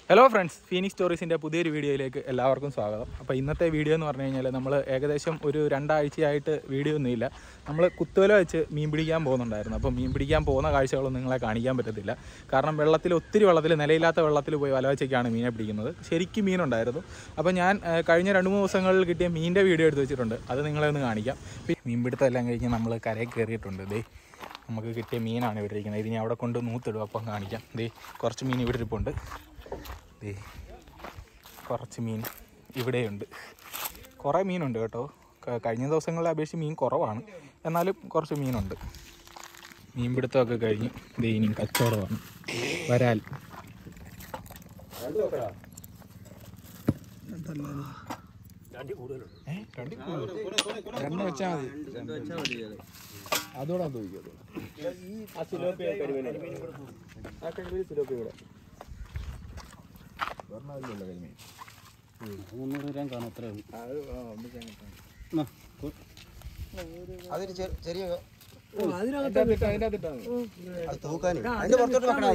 Hello friends Phoenix സ്റ്റോറീസിൻ്റെ പുതിയൊരു വീഡിയോയിലേക്ക് എല്ലാവർക്കും സ്വാഗതം അപ്പോൾ ഇന്നത്തെ വീഡിയോ എന്ന് പറഞ്ഞു കഴിഞ്ഞാൽ നമ്മൾ ഏകദേശം ഒരു രണ്ടാഴ്ചയായിട്ട് വീഡിയോ ഒന്നുമില്ല നമ്മൾ കുത്തുവല വെച്ച് മീൻ പിടിക്കാൻ പോകുന്നുണ്ടായിരുന്നു അപ്പോൾ മീൻ പിടിക്കാൻ പോകുന്ന കാഴ്ചകളൊന്നും നിങ്ങളെ കാണിക്കാൻ പറ്റത്തില്ല കാരണം വെള്ളത്തിൽ ഒത്തിരി വെള്ളത്തിൽ നിലയില്ലാത്ത വെള്ളത്തിൽ പോയി വല വെച്ചൊക്കെയാണ് മീനെ പിടിക്കുന്നത് ശരിക്കും മീനുണ്ടായിരുന്നു അപ്പോൾ ഞാൻ ആ, കഴിഞ്ഞ രണ്ട് മൂന്ന് ദിവസങ്ങളിൽ കിട്ടിയ മീനിൻ്റെ വീഡിയോ എടുത്ത് വെച്ചിട്ടുണ്ട് അത് നിങ്ങളെ ഒന്ന് കാണിക്കാം ഇപ്പം മീൻ പിടുത്തം എല്ലാം കഴിഞ്ഞ് നമ്മൾ കരയിൽ കയറിയിട്ടുണ്ട് ദേ നമുക്ക് കിട്ടിയ മീനാണ് ഇവിടെ ഇരിക്കുന്നത് ഇത് ഞാൻ അവിടെ കൊണ്ട് നൂത്തിടും അപ്പം കാണിക്കാം ദേ കുറച്ച് മീൻ ഇവിടെ ഇരിപ്പുണ്ട് ദേ കുറച്ച് മീൻ ഇവിടെയുണ്ട് കുറേ മീനുണ്ട് കേട്ടോ ക- കഴിഞ്ഞ ദിവസങ്ങളെ അപേക്ഷിച്ച് മീൻ കുറവാണ് എന്നാലും കുറച്ച് മീനുണ്ട് മീൻ പിടുത്തമൊക്കെ കഴിഞ്ഞ് ദേ ഇനിയും കച്ചവടമാണ് വരാൽ ഏ? രണ്ടി കൂടുതൽ. രണ്ടെണ്ണം വെച്ചാൽ മതി അതോടെ തോന്നിക്കും മുന്നൂറ് ഗ്രാം കാണും അത്രേ ഉള്ളൂ അതൊരു ചെ- ചെറിയ അതിൻ്റെ അത് തൂക്കാന് അതിന്റെ പുറത്തോട്ട് വെക്കണ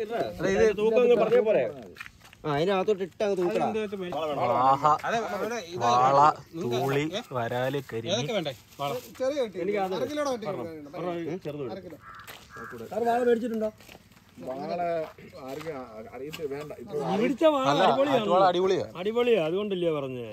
ആ അതിനകത്തോട്ട് ഇട്ട് അങ്ങ് തൂക്കണം വാള തൂളി വരാല് കരിമീൻ പിടിച്ച വാള നല്ല വാള അടിപൊളിയാ അടിപൊളിയാ അതുകൊണ്ടല്ലേ പറഞ്ഞേ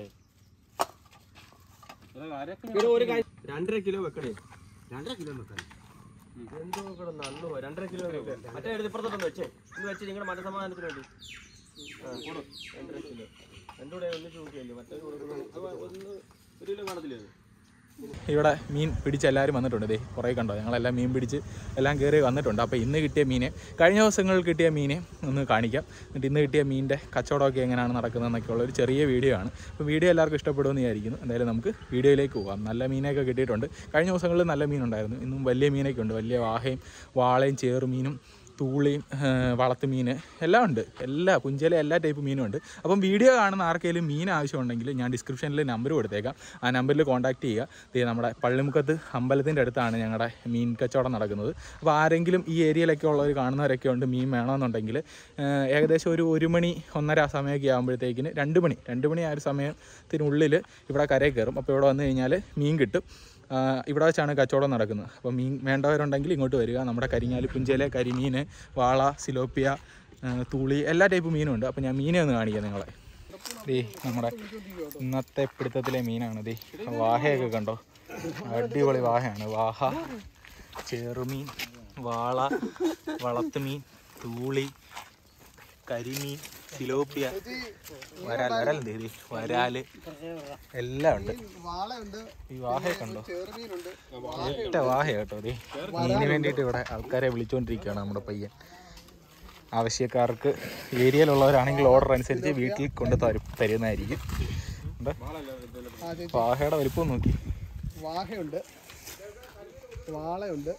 രണ്ടര കിലോ വെക്കണേ രണ്ടര കിലോ വെക്കണം രണ്ടര കിലോ മറ്റേ എടുത്ത് ഇപ്പുറത്തോട്ടൊന്ന് വെച്ചേ ഇത് വെച്ച് നിങ്ങളുടെ മനസമാധാനത്തിന് വേണ്ടി ആ, കൊടു. രണ്ടര കിലോ രണ്ടുകൂടെ ഒന്നിച്ച് നോക്കിയല്ലേ മറ്റേ കൊടുക്കുന്നത് ഒന്ന് ഒരു കിലോ കാണത്തില്ലേ അത് ഇവിടെ മീൻ പിടിച്ച് എല്ലാവരും വന്നിട്ടുണ്ട് ദേ കുറേ കണ്ടോ ഞങ്ങളെല്ലാം മീൻ പിടിച്ച് എല്ലാം കയറി വന്നിട്ടുണ്ട് അപ്പോൾ ഇന്ന് കിട്ടിയ മീനെ കഴിഞ്ഞ ദിവസങ്ങളിൽ കിട്ടിയ മീനെ ഒന്ന് കാണിക്കാം എന്നിട്ട് ഇന്ന് കിട്ടിയ മീനിൻ്റെ കച്ചവടമൊക്കെ എങ്ങനെയാണ് നടക്കുന്നതെന്നൊക്കെ ഉള്ള ഒരു ചെറിയ വീഡിയോ ആണ് അപ്പോൾ വീഡിയോ എല്ലാവർക്കും ഇഷ്ടപ്പെടുമെന്ന് വിചാരിക്കുന്നു എന്തായാലും നമുക്ക് വീഡിയോയിലേക്ക് പോകാം നല്ല മീനൊക്കെ കിട്ടിയിട്ടുണ്ട് കഴിഞ്ഞ ദിവസങ്ങളിൽ നല്ല മീനുണ്ടായിരുന്നു ഇന്നും വലിയ മീനൊക്കെ ഉണ്ട് വലിയ വാഹയും വാളയും ചേറുമീനും തൂളിയും വളർത്തു മീൻ എല്ലാം ഉണ്ട് എല്ലാ പുഞ്ചയിലെ എല്ലാ ടൈപ്പ് മീനും ഉണ്ട് അപ്പം വീഡിയോ കാണുന്ന ആർക്കെങ്കിലും മീൻ ആവശ്യമുണ്ടെങ്കിൽ ഞാൻ ഡിസ്ക്രിപ്ഷനിൽ നമ്പർ കൊടുത്തേക്കാം ആ നമ്പറിൽ കോൺടാക്ട് ചെയ്യുക ദേ നമ്മുടെ പള്ളിമുക്കത്ത് അമ്പലത്തിൻ്റെ അടുത്താണ് ഞങ്ങളുടെ മീൻ കച്ചവടം നടക്കുന്നത് അപ്പോൾ ആരെങ്കിലും ഈ ഏരിയയിലൊക്കെ ഉള്ളവർ കാണുന്നവരൊക്കെ ഉണ്ട് മീൻ വേണമെന്നുണ്ടെങ്കിൽ ഏഹ്, ഏകദേശം ഒരു ഒരു മണി ഒന്നര ആ സമയമൊക്കെ ആകുമ്പോഴത്തേക്കിന് രണ്ട് മണി രണ്ട് മണി ആ ഒരു സമയത്തിനുള്ളിൽ ഇവിടെ കരയിൽ കയറും അപ്പോൾ ഇവിടെ വന്നു കഴിഞ്ഞാൽ മീൻ കിട്ടും ആ, ഇവിടെ വെച്ചാണ് കച്ചവടം നടക്കുന്നത് അപ്പോൾ മീൻ വേണ്ടവരുണ്ടെങ്കിൽ ഇങ്ങോട്ട് വരിക നമ്മുടെ കരിങ്ങാലി പുഞ്ചയിലെ കരിമീൻ വാള സിലോപ്പിയ ആ, തൂളി എല്ലാ ടൈപ്പ് മീനും ഉണ്ട് അപ്പോൾ ഞാൻ മീനെ ഒന്ന് കാണിക്കാം നിങ്ങളെ ദേ നമ്മുടെ ഇന്നത്തെ പിടുത്തത്തിലെ മീനാണ് ദേ വാഹയൊക്കെ കണ്ടോ അടിപൊളി വാഹയാണ് വാഹ ചെറുമീൻ വാള വളത്തുമീൻ തൂളി കരിമീൻ സിലോപ്പിയ വരാൽ വരാൽ ദേ ദേ, വരാല് എല്ലാം ഉണ്ട് വാളയുണ്ട് ഈ വാഹയൊക്കെ ഉണ്ടോ ചെറുമീനുണ്ട് ഒറ്റ വാഹ കേട്ടോ ദേ മീനിന് വേണ്ടിയിട്ട് ഇവിടെ ആൾക്കാരെ വിളിച്ചുകൊണ്ടിരിക്കുകയാണ് നമ്മുടെ പയ്യൻ ആവശ്യക്കാർക്ക് ഏരിയയിലുള്ളവരാണെങ്കിൽ ഓർഡർ അനുസരിച്ച് വീട്ടിൽ കൊണ്ട് തരും തരുന്നതായിരിക്കും ഉണ്ട്? ആ ചേച്ചി വാഹയുടെ വലിപ്പം നോക്കി വാഹയുണ്ട് വാളയുണ്ട്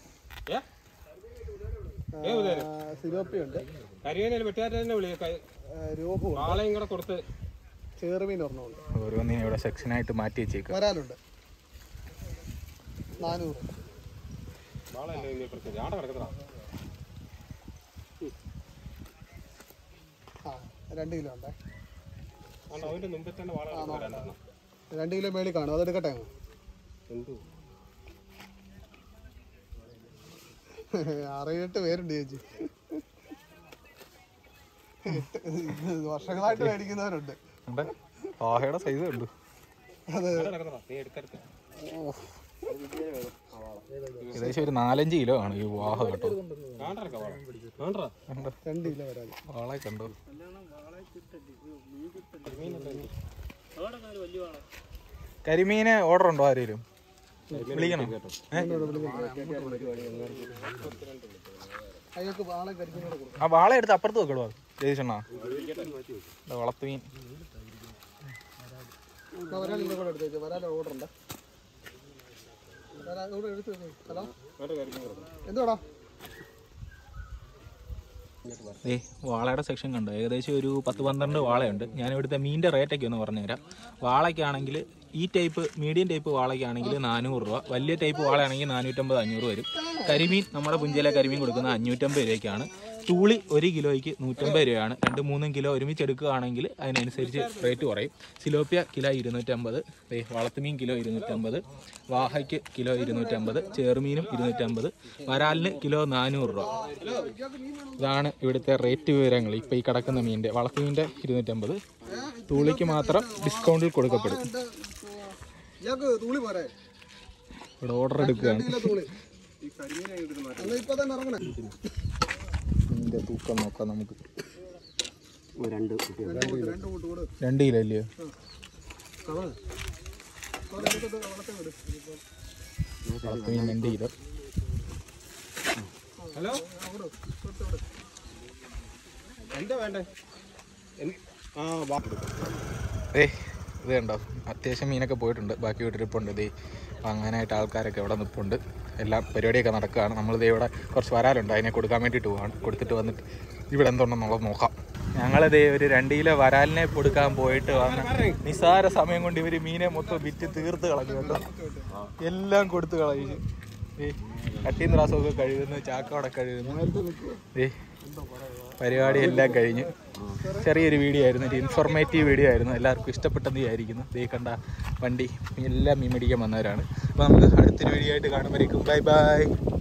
സിലോപ്പിയുണ്ട് കരിവേനൽ വെട്ടുകാരെ തന്നെ വിളി രോഹു വാളയും കൂടെ കൊടുത്ത് ചെറുമീൻ ഒരെണ്ണമുണ്ട് ഓരോന്നിനും ഇവിടെ സെക്ഷനായിട്ട് മാറ്റി വെച്ചേക്കുക വരാലുണ്ട് നാനൂറ് വാളയല്ലേ ഇനി ഇപ്പുറത്ത് ആടെ കിടക്കണ ആ രണ്ട് കിലോ ഉണ്ടേ അതിന്റെ മുമ്പിൽ തന്നെ വാള കിടക്കുന്ന രണ്ടെണ്ണം രണ്ട് കിലോ മേളിൽ കാണും അതെടുക്കട്ടെ അങ്ങ് എന്തു ആറേഴെട്ട് പേരുണ്ട് ചേച്ചി എട്ട് വർഷങ്ങളായിട്ട് മേടിക്കുന്നവരുണ്ട് ഉണ്ട് വാഹയുടെ സൈസ് ഉണ്ട് അത് കിടക്കണ നീ എടുക്കരുത് ഏകദേശം ഒരു നാലഞ്ച് കിലോ ആണ് ഈ വാഹ കേട്ടോ കാണ്ടറക്ക വാള കാണ്ടറ ഉണ്ട്. രണ്ട് കിലോ വരാല് വാളെ കണ്ടോ കരിമീന് ഓർഡർ ഉണ്ടോ ആരെങ്കിലും വിളിക്കണം ഏ? അയ്യൊക്കെ വാളെ കരിമീനോട് കൊടുക്കും ആ വാള എടുത്ത് അപ്പുറത്ത് വെക്കടോ ജയിച്ചണ്ണാ വളർത്തുമീൻ എന്നാ വരാൽ ഇതിന്റെ കൂടെ എടുത്ത് വെച്ചോ വരാൽ ഓർഡർ ഉണ്ട് വരാൽ ഇവിടെ എടുത്ത് വെച്ചോ ഹലോ എന്തുവാടാ ഏ വാളയുടെ സെക്ഷൻ കണ്ടോ ഏകദേശം ഒരു പത്ത് പന്ത്രണ്ട് വാളയുണ്ട് ഞാൻ ഇവിടുത്തെ മീനിൻ്റെ റേറ്റൊക്കെ ഒന്ന് പറഞ്ഞുതരാം വാളയ്ക്കാണെങ്കിൽ ഈ ടൈപ്പ് മീഡിയം ടൈപ്പ് വാളയ്ക്കാണെങ്കിൽ നാനൂറ് രൂപ വലിയ ടൈപ്പ് വാളയാണെങ്കിൽ നാനൂറ്റമ്പത് അഞ്ഞൂറ് വരും കരിമീൻ നമ്മുടെ പുഞ്ചയിലെ കരിമീൻ കൊടുക്കുന്നത് അഞ്ഞൂറ്റമ്പത് രൂപയ്ക്കാണ് തൂളി ഒരു കിലോയ്ക്ക് നൂറ്റമ്പത് രൂപയാണ് രണ്ട് മൂന്നും കിലോ ഒരുമിച്ച് എടുക്കുകയാണെങ്കിൽ അതിനനുസരിച്ച് റേറ്റ് കുറയും സിലോപ്പിയ കിലോ ഇരുന്നൂറ്റമ്പത് ദേ വളത്തുമീൻ കിലോ ഇരുന്നൂറ്റമ്പത് വാഹയ്ക്ക് കിലോ ഇരുന്നൂറ്റമ്പത് ചേറുമീനും ഇരുന്നൂറ്റമ്പത് വരാലിന് കിലോ നാനൂറ് രൂപ ഇതാണ് ഇവിടുത്തെ റേറ്റ് വിവരങ്ങൾ ഇപ്പോൾ ഈ കിടക്കുന്ന മീനിൻ്റെ വളത്തുമീൻ്റെ ഇരുന്നൂറ്റമ്പത് തൂളിക്ക് മാത്രം ഡിസ്കൗണ്ടിൽ കൊടുക്കപ്പെടും ഇയാൾക്ക് തൂളി പോരെ ഇവിടെ ഓർഡർ എടുക്കുകയാണ് തൂളി എന്നാ ഇപ്പൊ തന്നെ ഇറങ്ങണേ മീനിൻ്റെ തൂക്കം നോക്കാം നമുക്ക് രണ്ട് രണ്ട് കൂട്ട് കൂട് രണ്ട് കിലോ അല്ലയോ കവള് എടുത്തിട്ട് കവളത്തെ വിട് വളത്തുമീൻ രണ്ട് കിലോ ഹലോ എന്താ വേണ്ടേ എൻ- ആ വാ ഏ ഇത് കണ്ടോ അത്യാവശ്യം മീനൊക്കെ പോയിട്ടുണ്ട് ബാക്കി വിട്ടിരിപ്പുണ്ട് ഇതേ വാങ്ങാനായിട്ട് ആൾക്കാരൊക്കെ ഇവിടെ നിൽപ്പുണ്ട് എല്ലാം പരിപാടിയൊക്കെ നടക്കുകയാണ് നമ്മളിത് ഇവിടെ കുറച്ച് വരാലുണ്ട് അതിനെ കൊടുക്കാൻ വേണ്ടിയിട്ട് പോവാണ് കൊടുത്തിട്ട് വന്നിട്ട് ഇവിടെ എന്തുണ്ടെന്നുള്ളത് നോക്കാം ഞങ്ങളിതേ ഒരു രണ്ട് കിലോ വരാലിനെ കൊടുക്കാൻ പോയിട്ട് വന്ന് നിസാര സമയം കൊണ്ട് ഇവർ മീനെ മൊത്തം വിറ്റ് തീർത്ത് കളഞ്ഞു കേട്ടോ എല്ലാം കൊടുത്ത് കളഞ്ഞു ഏ കട്ടിയും ത്രാസമൊക്കെ കഴുകുന്നു ചാക്കോടെ കഴുകുന്നു ഏ പരിപാടി എല്ലാം കഴിഞ്ഞു ചെറിയൊരു വീഡിയോ ആയിരുന്നു ഒരു ഇൻഫോർമേറ്റീവ് വീഡിയോ ആയിരുന്നു എല്ലാവർക്കും ഇഷ്ടപ്പെട്ടെന്ന് വിചാരിക്കുന്നു ദേ കണ്ട വണ്ടി എല്ലാം മീൻ മേടിക്കാൻ വന്നവരാണ് അപ്പോൾ നമുക്ക് അടുത്തൊരു വീഡിയോ ആയിട്ട് കാണുമ്പോഴേക്കും ബൈ ബൈ